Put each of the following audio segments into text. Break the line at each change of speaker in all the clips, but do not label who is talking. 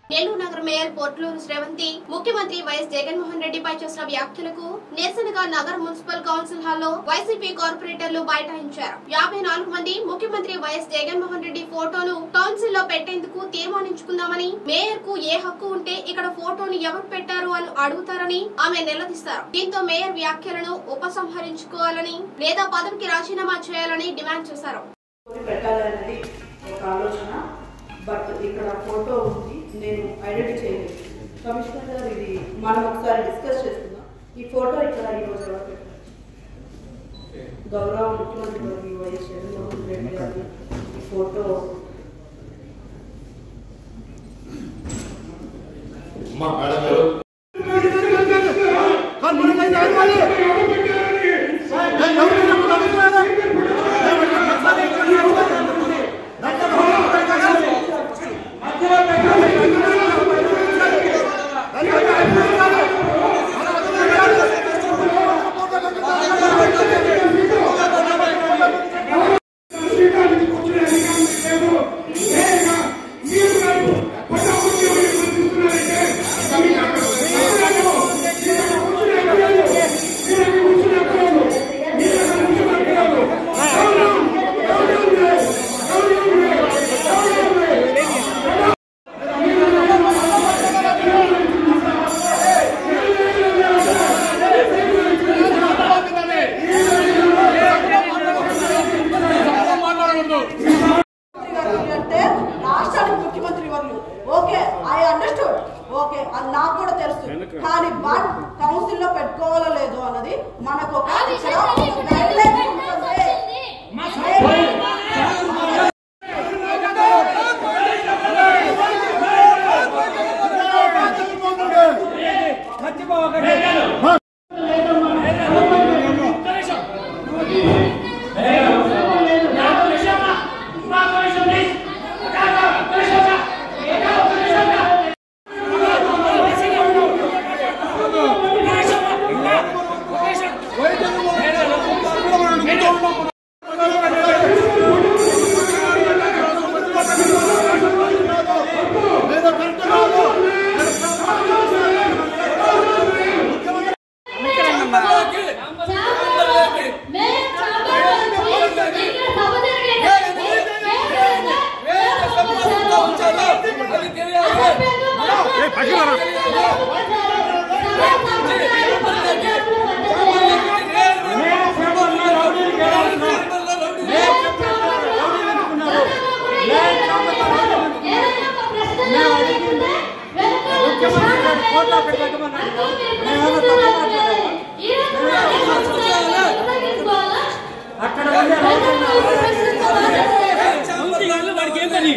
నెల్లూరు నగర మేయర్ పోట్లూరు శ్రవంతి ముఖ్యమంత్రి వైఎస్ జగన్మోహన్ రెడ్డిపై చేసిన వ్యాఖ్యలకు నిరసనగా నగర మున్సిపల్ కౌన్సిల్ హాల్లో వైసీపీ కార్పొరేటర్లు బైఠాయించారు యాభై నాలుగు మంది ముఖ్యమంత్రి వైఎస్ జగన్మోహన్ రెడ్డి ఫోటోను కౌన్సిల్ లో పెట్టేందుకు తీర్మానించుకుందామని మేయర్ కు ఏ హక్కు ఉంటే ఇక్కడ ఫోటోను ఎవరు పెట్టారు అని అడుగుతారని ఆమె నిలదీస్తారు దీంతో మేయర్ వ్యాఖ్యలను ఉపసంహరించుకోవాలని లేదా పదవికి రాజీనామా చేయాలని డిమాండ్ చేశారు
ఫోటో పెట్టాలనేది ఒక ఆలోచన బట్ ఇక్కడ ఫోటో ఉంది నేను ఐడెంటిఫై చేయలేదు కమిషనర్ గారు ఇది మనం ఒకసారి డిస్కస్ చేసుకుందాం ఈ ఫోటో ఇక్కడ ఈరోజు ఎవరు పెట్టారు గౌరవ ముఖ్యమంత్రి వర్గీయ వైఎస్ జగన్మోహన్ రెడ్డి గారి ఈ ఫోటో
మా మేడం గారు
ముఖ్యమంత్రి గారు అంటే రాష్ట్రానికి ముఖ్యమంత్రి వర్లు ఓకే ఐ అండర్స్టూడ్ ఓకే అది నాకు కూడా తెలుసు కానీ బట్ కౌన్సిల్ లో పెట్టుకోవాలో లేదో అన్నది మనకు ఒక ఇక్కడ ఒక guideline ఉంటుంది.
అక్కడ వాడికి ఏం తెలియదు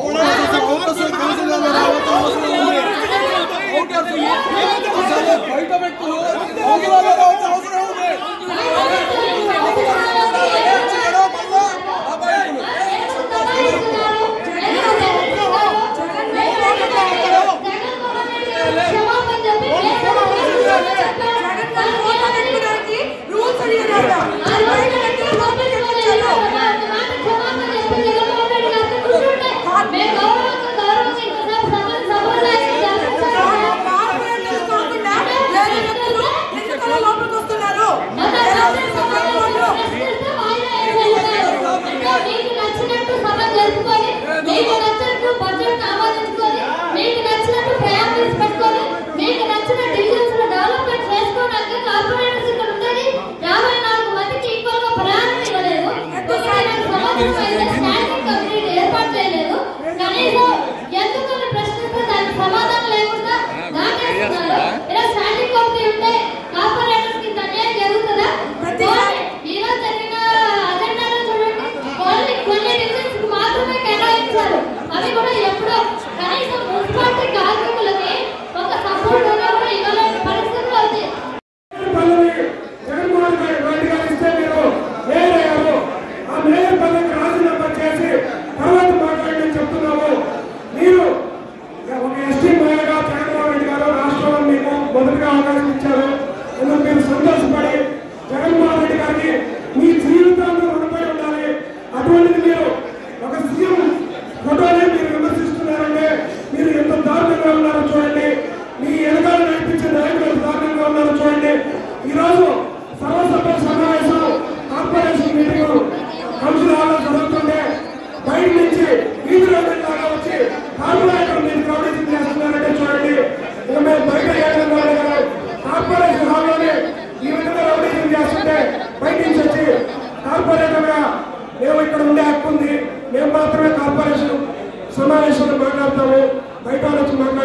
మీకు నచ్చినట్టు సభ జరుపుకొని మీకు నచ్చినట్టు బడ్జెట్ ఆమోదించుకొని మీకు నచ్చినట్టు ప్రయాణించి పెట్టుకొని మీకు నచ్చిన డివిజన్స్ లో డెవలప్మెంట్ చేసుకోవడానికి కార్పొరేటర్స్ ఇక్కడ ఉండేది యాభై నాలుగు మందికి ఈక్వల్ గా ప్రయాణం ఇవ్వలేదు ఒకసారి సంవత్సరం అయితే స్టాండింగ్ కమిటీ ఏర్పాటు చేయలేదు కనీసం ఎందుకని ప్రశ్నిస్తే దానికి సమాధానం లేకుండా దాటేస్తున్నారు ఇలా స్టాండింగ్ కమిటీ ఉంటే కార్పొరేటర్స్ కి ఇంత అన్యాయం జరుగుతుందా పోనీ, ఈ రోజు జరిగిన అజెండాలో చూడండి ఓన్లీ కొన్ని డివిజన్స్ కి మాత్రమే కేటాయించారు అవి కూడా ఎప్పుడో కనీసం మున్సిపాలిటీ కార్మికులకి ఒక సపోర్ట్ ఉన్నా కూడా ఇవ్వలేని పరిస్థితులు ఉంది
పదవి జగన్మోహన్ రెడ్డి గారు ఇస్తే మీరు మేయర్ అయ్యారు ఆ మేయర్ పదవికి రాజీనామా చేసి తర్వాత మాట్లాడని చెప్తున్నాము మీరు ఒక ఎస్టీ మేయర్గా జగన్మోహన్ రెడ్డి గారు రాష్ట్రంలో మీకు మొదటిగా అవకాశం ఇచ్చారు అందుకు మీరు సంతోషపడి జగన్మోహన్ రెడ్డి గారికి మీ జీవితాంతం రుణపడి ఉండాలి అటువంటిది మీరు ఒక సీఎం ఫోటోనే మీరు విమర్శిస్తున్నారంటే మీరు ఎంత దారుణంగా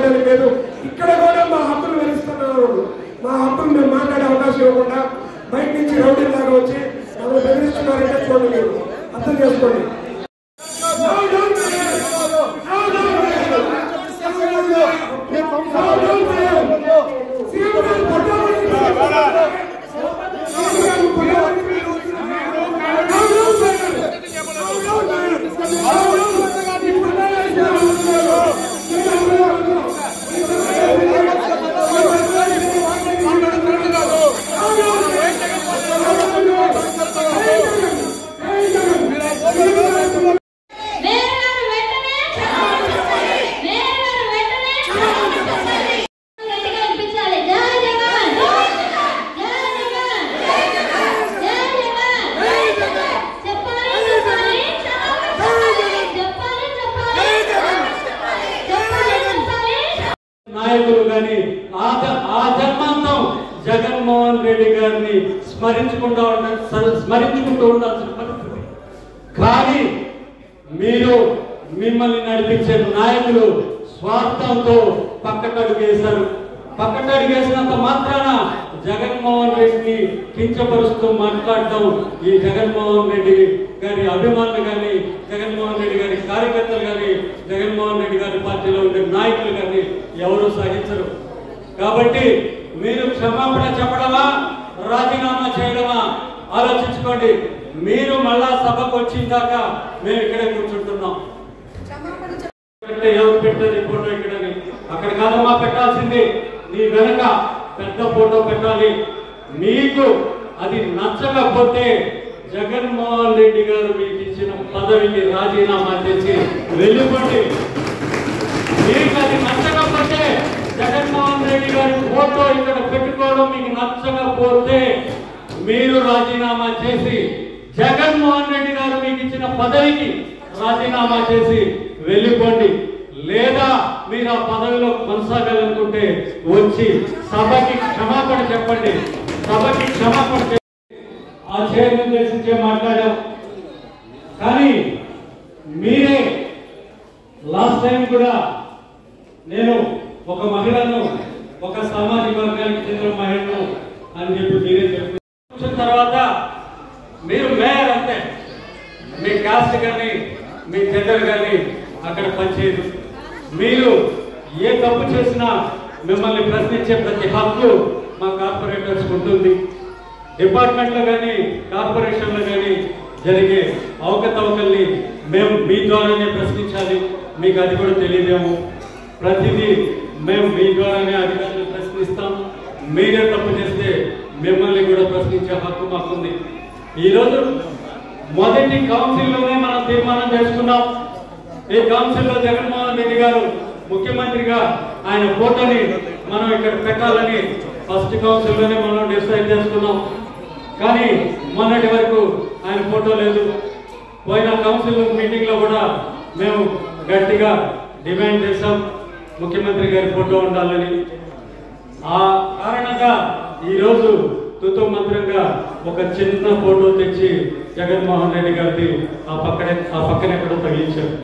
మాట్లాడేది లేదు ఇక్కడ కూడా మా హక్కులు వెలుస్తున్నారు మా హక్కులు మేము మాట్లాడే అవకాశం ఇవ్వకుండా బయట నుంచి రౌడీ లాగా వచ్చి మమ్మల్ని బెదిరిస్తున్నారంటే చూడండి మీరు అర్థం చేసుకోండి No, no, no, no. No, no, no. No, no, no. CM గారు పొట్టమని సీఎం గారు పొట్టమని No, no, no.
వేరేవారు వెంటనే వేరేవారు వెంటనే గట్టిగా వినిపించాలి జై జగన్ జై జగన్ జై జగన్ చెప్పాలి చెప్పాలి చెప్పాలి చెప్పాలి చెప్పాలి చెప్పాలి
నాయకులు కానీ ఆ జ- ఆ జన్మాంతం జగన్మోహన్ రెడ్డి గారిని స్మరించుకుంటూ ఉండ స- స్మరించుకుంటూ ఉండాల్సిన పరిస్థితి కానీ మీరు మిమ్మల్ని నడిపించే నాయకులు స్వార్థంతో పక్కకడుగు వేశారు పక్కకడుగు వేసినంత మాత్రాన జగన్మోహన్ రెడ్డిని కించపరుస్తూ మాట్లాడటం ఈ జగన్మోహన్ రెడ్డి గారి అభిమానులు కానీ జగన్మోహన్ రెడ్డి గారి కార్యకర్తలు కానీ జగన్మోహన్ రెడ్డి గారి పార్టీలో ఉండే నాయకులు కానీ ఎవరు సహించరు కాబట్టి మీరు క్షమాపణ చెప్పడమా రాజీనామా చేయడమా ఆలోచించుకోండి మీరు మళ్ళా సభకు వచ్చిన దాకా మేము ఇక్కడే కూర్చుంటున్నాం పెట్టే ఎవరు పెట్టేది ఫోటో ఇక్కడని అక్కడ కాదమ్మా పెట్టాల్సింది నీ వెనక పెద్ద ఫోటో పెట్టాలి మీకు అది నచ్చకపోతే జగన్మోహన్ రెడ్డి గారు మీకు ఇచ్చిన పదవికి రాజీనామా చేసి వెళ్ళిపోండి మీకు అది నచ్చకపోతే జగన్మోహన్ రెడ్డి గారి ఫోటో ఇక్కడ పెట్టుకోవడం మీకు నచ్చకపోతే మీరు రాజీనామా చేసి జగన్మోహన్ రెడ్డి గారు మీకు ఇచ్చిన పదవికి రాజీనామా చేసి వెళ్ళిపోండి లేదా మీరు ఆ పదవిలో కొనసాగాలనుకుంటే వచ్చి సభకి క్షమాపణ చెప్పండి సభకి క్షమాపణ చెప్పండి ఆ చైర్మన్ చేసించే మాట్లాడాం కానీ మీరే లాస్ట్ టైం కూడా నేను ఒక మహిళను ఒక సామాజిక వర్గానికి చెందిన మహిళను అని చెప్పి మీరే చెప్పి వచ్చిన తర్వాత మీరు మేయర్ అంతే మీ కాస్ట్ కానీ మీ జెండర్ కానీ అక్కడ పనిచేయదు మీరు ఏ తప్పు చేసినా మిమ్మల్ని ప్రశ్నించే ప్రతి హక్కు మా కార్పొరేటర్స్ ఉంటుంది డిపార్ట్మెంట్లో కానీ కార్పొరేషన్లో కానీ జరిగే అవకతవకల్ని మేము మీ ద్వారానే ప్రశ్నించాలి మీకు అది కూడా తెలియదేమో ప్రతిదీ మేము మీ ద్వారానే అధికారులు ప్రశ్నిస్తాం మీరే తప్పు చేస్తే మిమ్మల్ని కూడా ప్రశ్నించే హక్కు మాకుంది ఈరోజు మొదటి కౌన్సిల్లోనే మనం తీర్మానం చేసుకున్నాం ఈ కౌన్సిల్లో జగన్మోహన్ రెడ్డి గారు ముఖ్యమంత్రిగా ఆయన ఫోటోని మనం ఇక్కడ పెట్టాలని ఫస్ట్ కౌన్సిల్లోనే మనం డిసైడ్ చేసుకున్నాం కానీ మొన్నటి వరకు ఆయన ఫోటో లేదు పోయిన కౌన్సిల్ మీటింగ్ లో కూడా మేము గట్టిగా డిమాండ్ చేశాం ముఖ్యమంత్రి గారి ఫోటో ఉండాలని ఆ కారణంగా ఈరోజు తుతు మంత్రంగా ఒక చిన్న ఫోటో తెచ్చి జగన్మోహన్ రెడ్డి గారిది ఆ పక్కనే ఆ పక్కన ఎక్కడో తగిలించారు